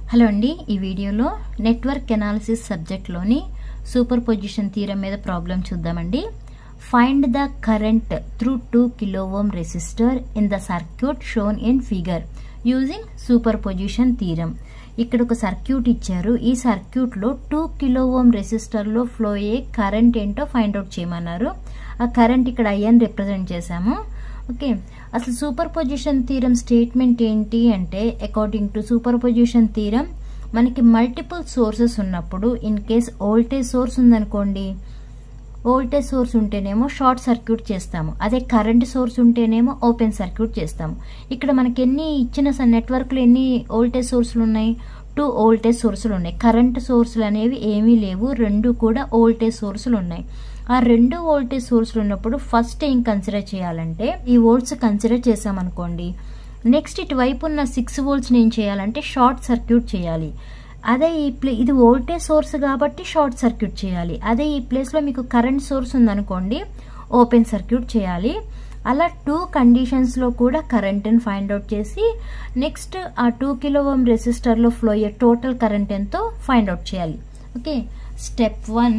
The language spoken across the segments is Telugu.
హలో అండి ఈ వీడియోలో నెట్వర్క్ ఎనాలిసిస్ సబ్జెక్ట్లోని సూపర్ పొజిషన్ థీరం మీద ప్రాబ్లం చూద్దామండి find the current through two kilo ohm resistor in the circuit shown in figure using super position theorem ఇక్కడ ఒక సర్క్యూట్ ఇచ్చారు ఈ సర్క్యూట్లో టూ కిలో ఓమ్ రెసిస్టర్లో ఫ్లో అయ్యే కరెంట్ ఏంటో ఫైండ్ అవుట్ చేయమన్నారు ఆ కరెంట్ ఇక్కడ ఐఎన్ రిప్రజెంట్ చేశాము ఓకే అసలు సూపర్ పొజిషన్ థీరం స్టేట్మెంట్ ఏంటి అంటే according to super position theorem మనకి మల్టిపుల్ సోర్సెస్ ఉన్నప్పుడు ఇన్ కేస్ వోల్టేజ్ సోర్స్ ఉందనుకోండి వోల్టేజ్ సోర్స్ ఉంటేనేమో షార్ట్ సర్క్యూట్ చేస్తాము అదే కరెంట్ సోర్స్ ఉంటేనేమో ఓపెన్ సర్క్యూట్ చేస్తాము ఇక్కడ మనకి ఎన్ని ఇచ్చిన నెట్వర్క్లో ఎన్ని వోల్టేజ్ సోర్సులు ఉన్నాయి టూ వోల్టేజ్ సోర్సులు ఉన్నాయి కరెంట్ సోర్సులు అనేవి ఏమీ లేవు రెండు కూడా వోల్టేజ్ సోర్సులు ఉన్నాయి ఆ రెండు వోల్టేజ్ సోర్సులు ఉన్నప్పుడు ఫస్ట్ ఏం కన్సిడర్ చేయాలంటే ఈ వోల్ట్స్ కన్సిడర్ చేసామనుకోండి నెక్స్ట్ ఇటువైపు ఉన్న సిక్స్ వోల్ట్స్ని ఏం చేయాలంటే షార్ట్ సర్క్యూట్ చేయాలి అదే ఈ ప్లే ఇది వోల్టేజ్ సోర్స్ కాబట్టి షార్ట్ సర్క్యూట్ చేయాలి అదే ఈ ప్లేస్లో మీకు కరెంట్ సోర్స్ ఉందనుకోండి ఓపెన్ సర్క్యూట్ చేయాలి అలా టూ కండిషన్స్లో కూడా కరెంట్ని ఫైండ్ అవుట్ చేసి నెక్స్ట్ ఆ టూ కిలో ఓమ్ రెసిస్టర్లో ఫ్లో అయ్యే టోటల్ కరెంట్ ఎంతో ఫైండ్ అవుట్ చేయాలి okay step one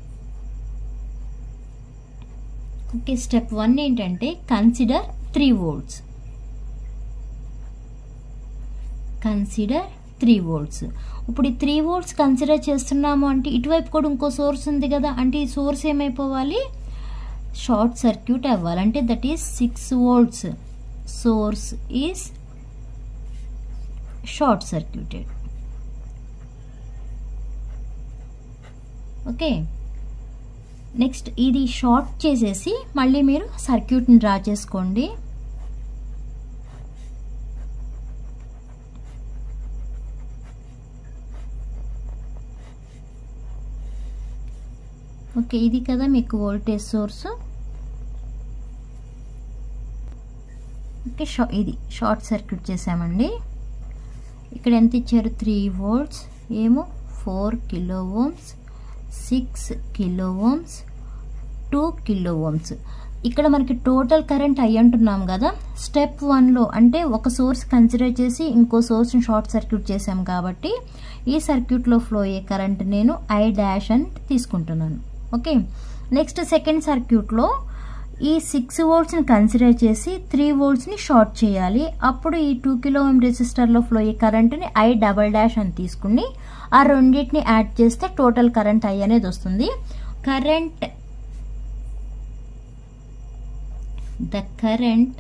okay step one ఏంటంటే consider three volts consider three volts ఇప్పుడు ఈ త్రీ వోల్ట్స్ కన్సిడర్ చేస్తున్నాము అంటే ఇటువైపు కూడా ఇంకో సోర్స్ ఉంది కదా అంటే ఈ సోర్స్ ఏమైపోవాలి షార్ట్ సర్క్యూట్ అవ్వాలి అంటే that is six volts source is short circuited okay next ఇది షార్ట్ చేసేసి మళ్ళీ మీరు సర్క్యూట్ని డ్రా చేసుకోండి ఓకే ఇది కదా మీకు వోల్టేజ్ సోర్స్ ఓకే షా ఇది షార్ట్ సర్క్యూట్ చేసామండి ఇక్కడ ఎంత ఇచ్చారు త్రీ వోల్ట్స్ ఏమో four kilo ohms six kilo ohms two kilo ohms ఇక్కడ మనకి టోటల్ కరెంట్ అయ్యి అంటున్నాం కదా స్టెప్ వన్లో అంటే ఒక సోర్స్ కన్సిడర్ చేసి ఇంకో సోర్స్ని షార్ట్ సర్క్యూట్ చేసాం కాబట్టి ఈ సర్క్యూట్లో ఫ్లో అయ్యే కరెంట్ నేను ఐ డాష్ అని తీసుకుంటున్నాను ఓకే నెక్స్ట్ సెకండ్ సర్క్యూట్లో ఈ సిక్స్ వోల్ట్స్ని కన్సిడర్ చేసి త్రీ వోల్ట్స్ని షార్ట్ చేయాలి అప్పుడు ఈ టూ కిలో ఓమ్ రెసిస్టర్లో ఫ్లో అయ్యే కరెంట్ని ఐ డబల్ డాష్ అని తీసుకుని ఆ రెండింటిని యాడ్ చేస్తే టోటల్ కరెంట్ ఐ అనేది వస్తుంది current the current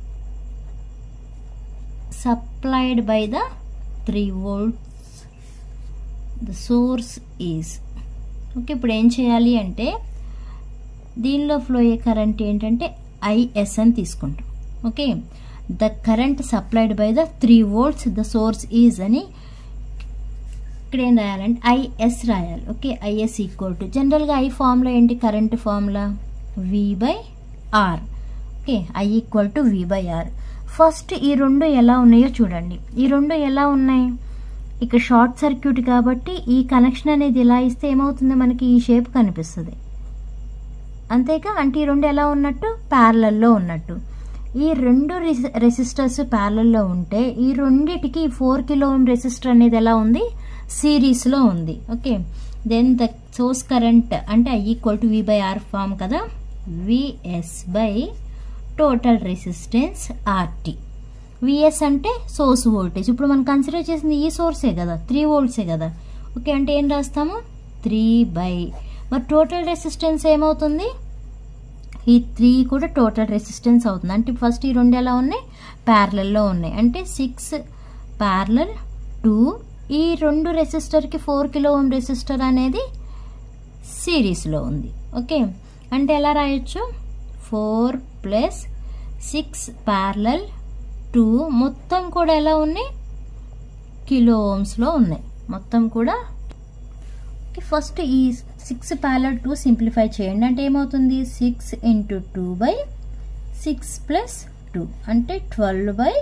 supplied by the three volts the source is okay ఇప్పుడు ఏం చేయాలి అంటే దీనిలో ఫ్లో అయ్యే కరెంట్ ఏంటంటే ఐఎస్ అని తీసుకుంటాం okay the current supplied by the three volts the source is అని ఇక్కడ ఏం రాయాలంటే ఐఎస్ రాయాలి ఓకే ఐఎస్ ఈక్వల్ టు జనరల్గా ఐ ఫార్ములా ఏంటి current formula V by R okay I equal to V by R first ఈ రెండు ఎలా ఉన్నాయో చూడండి ఈ రెండు ఎలా ఉన్నాయి ఇక షార్ట్ సర్క్యూట్ కాబట్టి ఈ కనెక్షన్ అనేది ఇలా ఇస్తే ఏమవుతుంది మనకి ఈ షేప్ కనిపిస్తుంది అంతేకా అంటే ఈ రెండు ఎలా ఉన్నట్టు ప్యారలల్లో ఉన్నట్టు ఈ రెండు రెసిస్టర్స్ ప్యారలల్లో ఉంటే ఈ రెండిటికి ఫోర్ కిలో ఓమ్ రెసిస్టర్ అనేది ఎలా ఉంది సిరీస్లో ఉంది okay then the source current అంటే I equal to V by R form కదా VS by total resistance RT VS అంటే సోర్స్ వోల్టేజ్ ఇప్పుడు మనం కన్సిడర్ చేసింది ఈ సోర్సే కదా త్రీ వోల్ట్సే కదా ఓకే అంటే ఏం రాస్తాము త్రీ బై మరి టోటల్ రెసిస్టెన్స్ ఏమవుతుంది ఈ త్రీ కూడా టోటల్ రెసిస్టెన్స్ అవుతుంది అంటే ఫస్ట్ ఈ రెండు ఎలా ఉన్నాయి ప్యారలల్లో ఉన్నాయి అంటే సిక్స్ ప్యారలల్ టూ ఈ రెండు రెసిస్టర్కి ఫోర్ కిలో ఓమ్ రెసిస్టర్ అనేది సిరీస్లో ఉంది ఓకే అంటే ఎలా రాయొచ్చు four plus six parallel two మొత్తం కూడా ఎలా ఉన్నాయి కిలో ఓమ్స్లో ఉన్నాయి మొత్తం కూడా ఫస్ట్ ఈ సిక్స్ ప్యారలల్ టూ సింప్లిఫై చేయండి అంటే ఏమవుతుంది six into two by six plus two అంటే ట్వెల్వ్ బై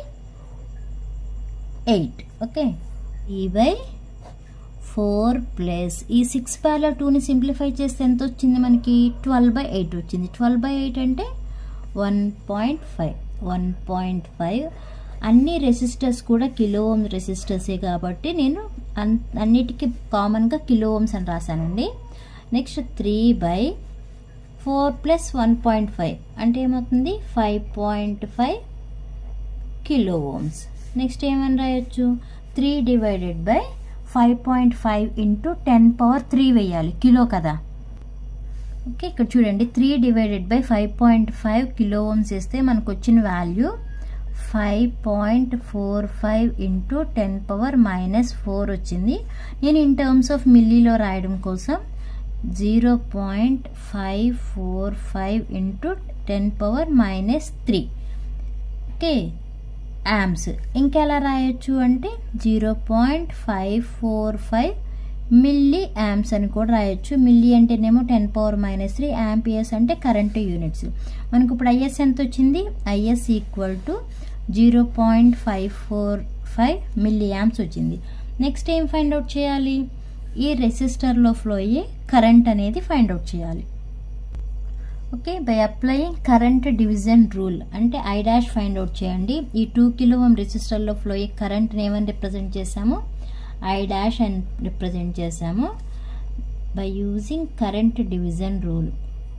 ఎయిట్ ఓకే ఈ బై ఫోర్ ప్లస్ ఈ సిక్స్ ప్యారలల్ టూని సింప్లిఫై చేస్తే ఎంత వచ్చింది మనకి ట్వెల్వ్ బై ఎయిట్ వచ్చింది ట్వెల్వ్ బై ఎయిట్ అంటే one point five one point five అన్ని రెసిస్టర్స్ కూడా కిలో ఓమ్ రెసిస్టర్సే కాబట్టి నేను అన్ అన్నిటికీ కామన్గా కిలో ఓమ్స్ అని రాశానండి next three by four plus one point five అంటే ఏమవుతుంది five point five kilo ohms next ఏమని రాయొచ్చు three divided by five point five into ten power three వేయాలి కిలో కదా ఓకే ఇక్కడ చూడండి three divided by five point five kilo ohms వేస్తే మనకు వచ్చిన value five point four five into ten power minus four వచ్చింది నేను ఇన్ టర్మ్స్ ఆఫ్ మిల్లీలో రాయడం కోసం zero point five four five into ten power minus three okay amps ఇంకెలా రాయొచ్చు అంటే zero point five four five milli amps అని కూడా రాయొచ్చు మిల్లీ అంటేనేమో ten power minus three amperes అంటే కరెంటు యూనిట్స్ మనకు ఇప్పుడు ఐఎస్ ఎంత వచ్చింది IS equal to zero point five four five milli amps వచ్చింది నెక్స్ట్ ఏం ఫైండ్ అవుట్ చేయాలి ఈ రెసిస్టర్లో ఫ్లో అయ్యే కరెంట్ అనేది ఫైండ్ అవుట్ చేయాలి okay by applying current division rule అంటే ఐ డాష్ ఫైండ్ అవుట్ చేయండి ఈ టూ కిలో ఓమ్ రెసిస్టర్లో ఫ్లో అయ్యే కరెంట్ని ఏమని రిప్రజెంట్ చేసాము ఐ డాష్ అని రిప్రజెంట్ చేసాము by using current division rule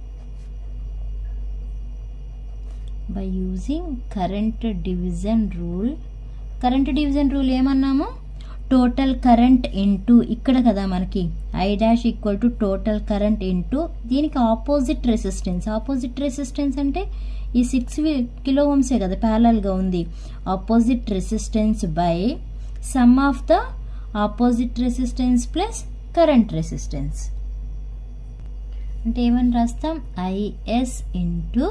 by using current division rule current division rule ఏమన్నాము టోటల్ కరెంట్ ఇంటూ ఇక్కడ కదా మనకి I dash equal to total current into దీనికి ఆపోజిట్ రెసిస్టెన్స్ ఆపోజిట్ రెసిస్టెన్స్ అంటే ఈ సిక్స్ కిలో ఓమ్సే కదా ప్యారల్గా ఉంది opposite resistance by sum of the opposite resistance plus current resistance అంటే ఏమని రాస్తాం IS into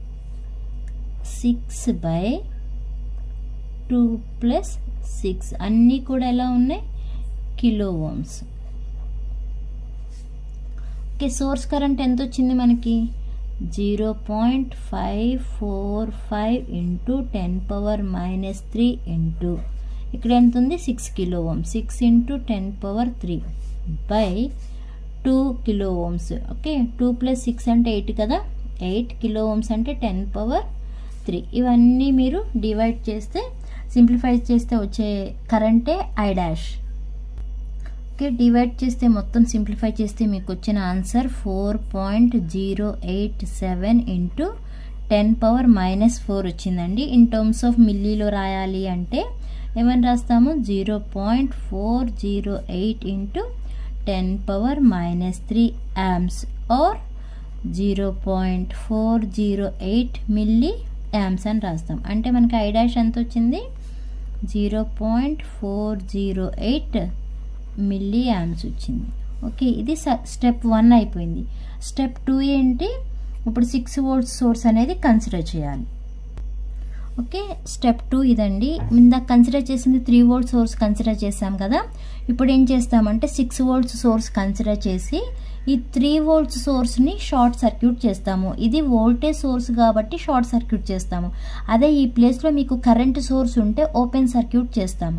six by two plus six అన్నీ కూడా ఎలా ఉన్నాయి kilo ohms okay source current ఎంత వచ్చింది మనకి zero point five four five into ten power minus three into ఇక్కడ ఎంత ఉంది six kilo ohms six into ten power three by two kilo ohms okay two plus six అంటే ఎయిట్ కదా ఎయిట్ కిలో ఓమ్స్ అంటే టెన్ పవర్ త్రీ ఇవన్నీ మీరు డివైడ్ చేస్తే సింప్లిఫై చేస్తే వచ్చే కరెంటే ఐ డాష్ ఓకే డివైడ్ చేస్తే మొత్తం సింప్లిఫై చేస్తే మీకు వచ్చిన answer four point zero eight seven into ten power minus four వచ్చిందండి ఇన్ టర్మ్స్ ఆఫ్ మిల్లీలో రాయాలి అంటే ఏమని రాస్తాము zero point four zero eight into ten power minus three amps or zero point four zero eight milli amps అని రాస్తాం అంటే మనకి ఐ డాష్ ఎంత వచ్చింది zero point four zero eight milli amps వచ్చింది ఓకే ఇది స్టెప్ వన్ అయిపోయింది స్టెప్ టూ ఏంటి ఇప్పుడు సిక్స్ వోల్ట్స్ సోర్స్ అనేది కన్సిడర్ చేయాలి ఓకే స్టెప్ టూ ఇదండి ఇందాక కన్సిడర్ చేసింది త్రీ వోల్ట్ సోర్స్ కన్సిడర్ చేసాం కదా ఇప్పుడు ఏం చేస్తామంటే సిక్స్ వోల్ట్స్ సోర్స్ కన్సిడర్ చేసి ఈ త్రీ వోల్ట్స్ సోర్స్ని షార్ట్ సర్క్యూట్ చేస్తాము ఇది వోల్టేజ్ సోర్స్ కాబట్టి షార్ట్ సర్క్యూట్ చేస్తాము అదే ఈ ప్లేస్లో మీకు కరెంట్ సోర్స్ ఉంటే ఓపెన్ సర్క్యూట్ చేస్తాము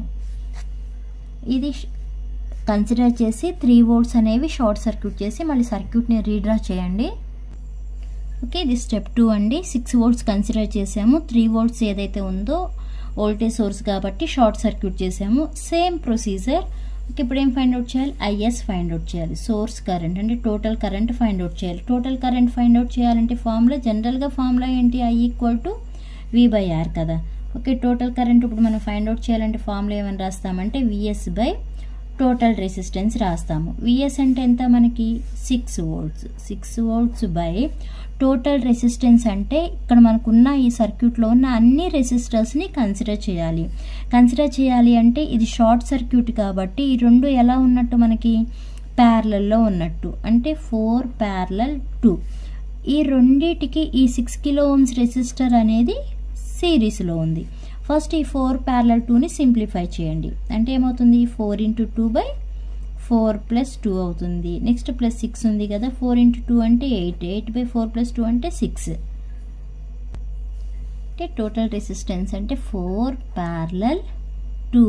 ఇది కన్సిడర్ చేసి త్రీ వోల్ట్స్ అనేవి షార్ట్ సర్క్యూట్ చేసి మళ్ళీ సర్క్యూట్ని రీడ్రా చేయండి ఓకే ఇది స్టెప్ టూ అండి సిక్స్ వోల్ట్స్ కన్సిడర్ చేసాము త్రీ వోల్ట్స్ ఏదైతే ఉందో వోల్టేజ్ సోర్స్ కాబట్టి షార్ట్ సర్క్యూట్ చేసాము సేమ్ ప్రొసీజర్ ఓకే ఇప్పుడు ఏం ఫైండ్ అవుట్ చేయాలి ఐఎస్ ఫైండ్ అవుట్ చేయాలి సోర్స్ కరెంట్ అంటే టోటల్ కరెంట్ ఫైండ్ అవుట్ చేయాలి టోటల్ కరెంట్ ఫైండ్ అవుట్ చేయాలంటే ఫార్ములా జనరల్గా ఫార్ములా ఏంటి I equal to V by R కదా ఓకే టోటల్ కరెంట్ ఇప్పుడు మనం ఫైండ్ అవుట్ చేయాలంటే ఫార్ములా ఏమని రాస్తామంటే విఎస్ బై టోటల్ రెసిస్టెన్స్ రాస్తాము విఎస్ అంటే ఎంత మనకి six volts six volts by total resistance అంటే ఇక్కడ మనకున్న ఈ సర్క్యూట్లో ఉన్న అన్ని రెసిస్టర్స్ని కన్సిడర్ చేయాలి కన్సిడర్ చేయాలి అంటే ఇది షార్ట్ సర్క్యూట్ కాబట్టి ఈ రెండు ఎలా ఉన్నట్టు మనకి ప్యారలల్లో ఉన్నట్టు అంటే ఫోర్ ప్యారలల్ టూ ఈ రెండిటికి ఈ సిక్స్ కిలో ఓమ్స్ రెసిస్టర్ అనేది సిరీస్లో ఉంది ఫస్ట్ ఈ ఫోర్ ప్యారలల్ టూని సింప్లిఫై చేయండి అంటే ఏమవుతుంది four into two by four plus two అవుతుంది నెక్స్ట్ ప్లస్ సిక్స్ ఉంది కదా ఫోర్ ఇంటూ టూ అంటే eight eight by four plus two అంటే సిక్స్ అంటే టోటల్ రెసిస్టెన్స్ అంటే four parallel two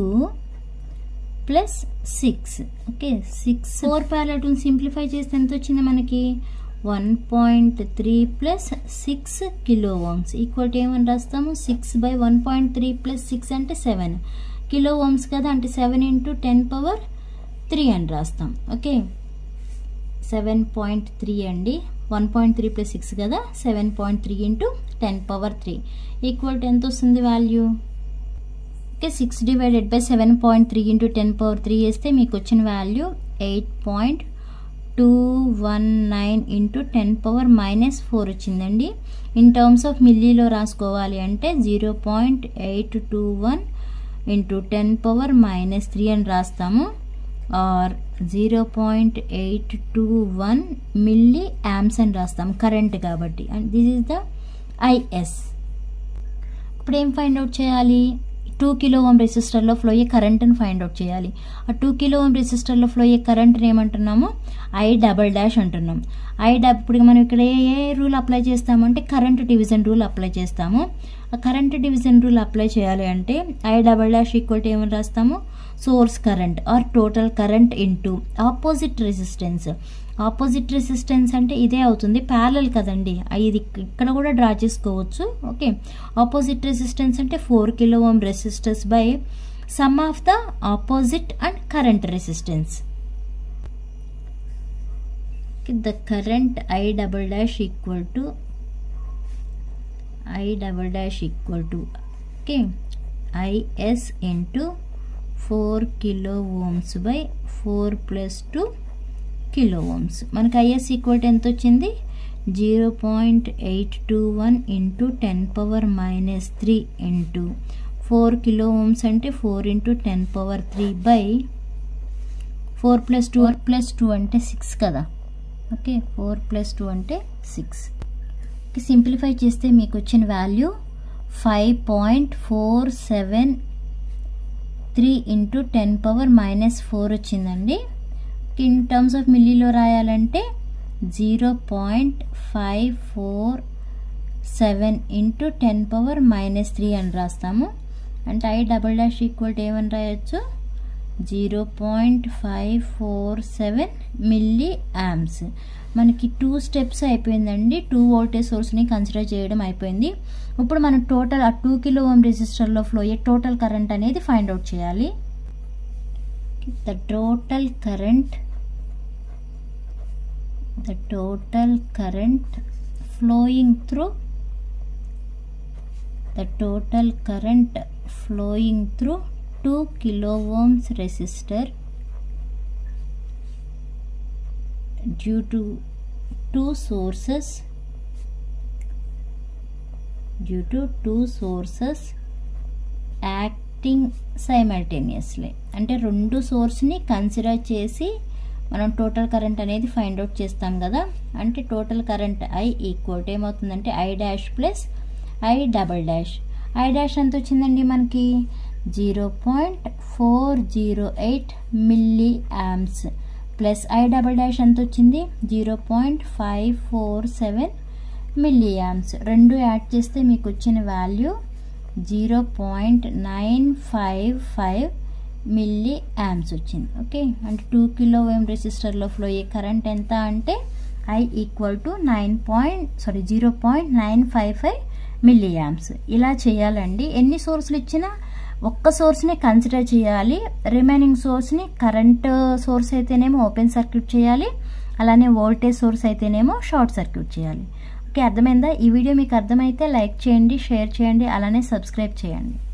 plus six okay six four parallel టూని సింప్లిఫై చేస్తే ఎంత వచ్చింది మనకి one point three plus six kilo ohms equal to ఏమని రాస్తాము six by one point three plus six అంటే సెవెన్ కిలో ఓమ్స్ కదా అంటే seven into ten power three అని రాస్తాం ఓకే సెవెన్ పాయింట్ త్రీ అండి one point three plus six కదా seven point three into ten power three equal to ఎంత వస్తుంది value okay six divided by seven point three into ten power three వేస్తే మీకు వచ్చిన value eight point two one nine into ten power minus four వచ్చిందండి ఇన్ టర్మ్స్ ఆఫ్ మిల్లీలో రాసుకోవాలి అంటే zero point eight two one into ten power minus three అని రాస్తాము or zero point eight two one milli amps అని రాస్తాం కరెంట్ కాబట్టి and this is the IS ఇప్పుడు ఏం ఫైండ్ అవుట్ చేయాలి టూ కిలో ఓమ్ రెసిస్టర్లో ఫ్లో అయ్యే కరెంట్ని ఫైండ్ అవుట్ చేయాలి ఆ టూ కిలో ఓమ్ రెసిస్టర్లో ఫ్లో అయ్యే కరెంట్ని ఏమంటున్నాము ఐ డబల్ డాష్ అంటున్నాం ఐ డబ్ ఇప్పుడు మనం ఇక్కడ ఏ ఏ రూల్ అప్లై చేస్తామంటే కరెంట్ డివిజన్ రూల్ అప్లై చేస్తాము ఆ కరెంట్ డివిజన్ రూల్ అప్లై చేయాలి అంటే I double dash equal to ఏమని రాస్తాము source current or total current into opposite resistance opposite resistance అంటే ఇదే అవుతుంది ప్యారల్ కదండి ఇది ఇక్కడ కూడా డ్రా చేసుకోవచ్చు ఓకే ఆపోజిట్ రెసిస్టెన్స్ అంటే four kilo ohm resistors by sum of the opposite and current resistance the current I double dash equal to I double dash equal to okay IS into four kilo ohms by four plus two kilo ohms మనకి ఐఎస్ ఈక్వల్ ఎంత వచ్చింది zero point eight two one into ten power minus three into four kilo ohms అంటే four into ten power three by four plus two plus two అంటే సిక్స్ కదా ఓకే ఫోర్ ప్లస్ టూ అంటే సిక్స్ సింప్లిఫై చేస్తే మీకు వచ్చిన value five point four seven three into ten power minus four వచ్చిందండి ఇన్ టర్మ్స్ ఆఫ్ మిల్లీలో రాయాలంటే zero point five four seven into ten power minus three అని రాస్తాము అంటే I double dash equal to ఏమని రాయొచ్చు zero point five four seven milli amps మనకి టూ స్టెప్స్ అయిపోయిందండి టూ వోల్టేజ్ సోర్స్ని కన్సిడర్ చేయడం అయిపోయింది ఇప్పుడు మనం టోటల్ ఆ టూ కిలో ఓమ్ రెసిస్టర్లో ఫ్లో అయ్యే టోటల్ కరెంట్ అనేది ఫైండ్ అవుట్ చేయాలి the total current the total current flowing through the total current flowing through 2 kilo ohms resistor due to two sources due to two sources acting simultaneously అంటే రెండు సోర్స్ని కన్సిడర్ చేసి మనం టోటల్ కరెంట్ అనేది ఫైండ్ అవుట్ చేస్తాం కదా అంటే total current I equal to ఏమవుతుందంటే I dash plus I double dash I dash ఎంత వచ్చిందండి మనకి zero point four zero eight milli amps plus I double dash ఎంత వచ్చింది zero point five four seven milli amps రెండు యాడ్ చేస్తే మీకు వచ్చిన value zero point nine five five milli amps వచ్చింది ఓకే అంటే టూ కిలో ఓఎం రెసిస్టర్లో ఫ్లో అయ్యే కరెంట్ ఎంత అంటే I equal to nine point sorry zero point nine five five milli amps ఇలా చేయాలండి ఎన్ని సోర్సులు ఇచ్చినా ఒక్క సోర్స్ని కన్సిడర్ చేయాలి రిమైనింగ్ సోర్స్ని కరెంట్ సోర్స్ అయితేనేమో ఓపెన్ సర్క్యూట్ చేయాలి అలానే వోల్టేజ్ సోర్స్ అయితేనేమో షార్ట్ సర్క్యూట్ చేయాలి ఓకే అర్థమైందా ఈ వీడియో మీకు అర్థమైతే లైక్ చేయండి షేర్ చేయండి అలానే సబ్స్క్రైబ్ చేయండి